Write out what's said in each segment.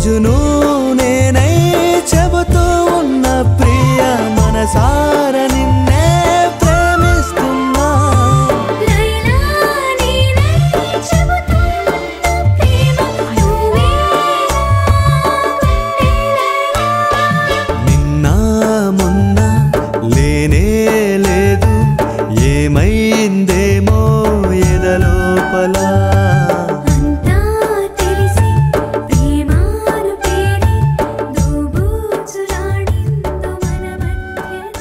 మజును నేనై చెబుతూ ఉన్న ప్రియ మనసార నిన్నే ప్రేమిస్తున్నా లైలా నీనే చెబుతున్న ప్రేమ నువ్వే నిన్న మొన్న లేనే లేదు ఏమైందేమో ఎదలోపల అంతా తెలిసి ప్రేమాను పేరి దూబూచులాడిందో మన మధ్యన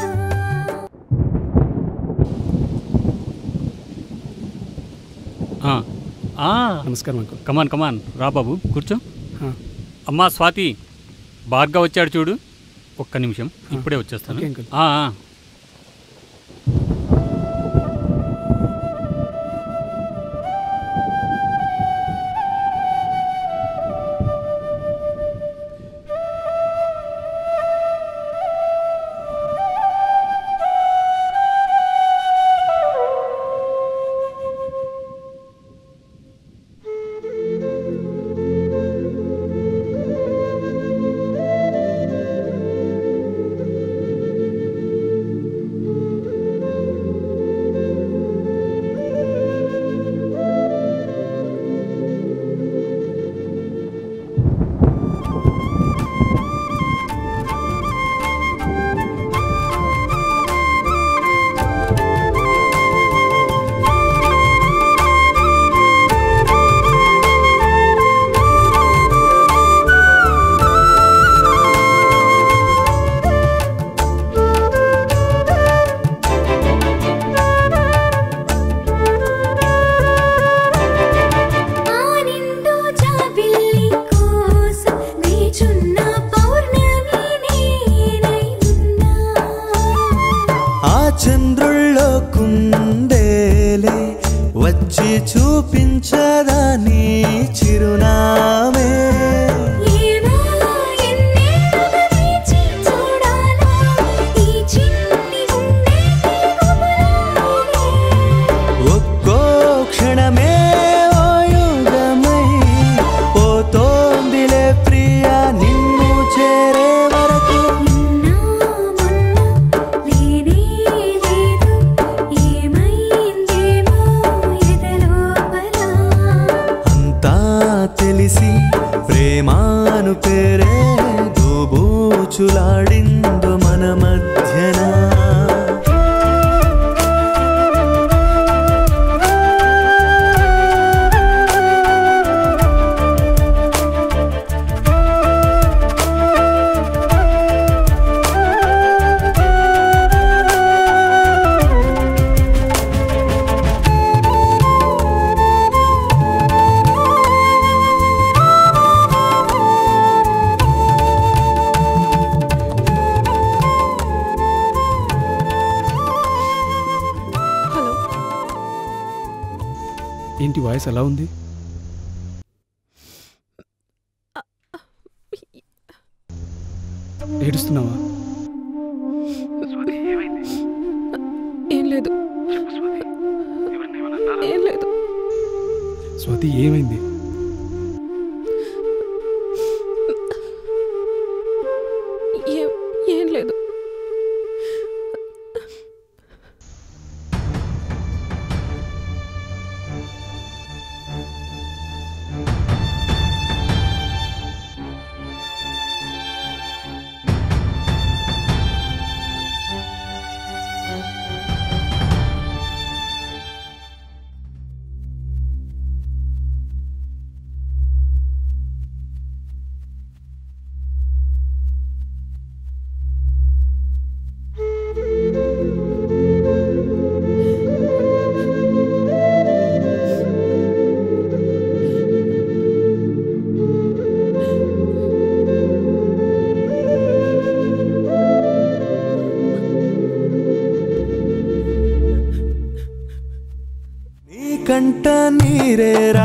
ఆ, ఆ, నమస్కారం అంకుల్ కమాన్ కమాన్ రా బాబు కూర్చో ఆ, అమ్మా స్వాతి బాగా వచ్చాడు చూడు ఒక్క నిమిషం ఇప్పుడే వచ్చేస్తాను ఓకే, అంకుల్. ఆ, ఆ. ఆ నిండు జాబిల్లి కోసం వేచున్న పౌర్ణమి నేనై ఉన్నా ఆ చంద్రుల్లో కుందేలే వచ్చి చూపించదా నీ చిరునామే ఏమో ఎన్నేళ్ళుగా వేచి చూడాలా ఈ చిన్ని గుండె గుబులాడే ఒక్కో క్షణమే ఓ యుగమై పోతోందిలే ప్రియా నిన్ను చేరే వరకు నిన్నా మొన్న లేనే లేదు ఏమైందేమో ఎదలోపల అంతా తెలిసి ప్రేమాను పేరే దోబూచులాడిందో మన మధ్యన హలో ఏంటి వాయిస్ ఎలా ఉంది ఏడుస్తున్నావా ఏం లేదు ఏం లేదు స్వాతి ఏమైంది ఏం ఏం లేదు నీ కంట నీరే రా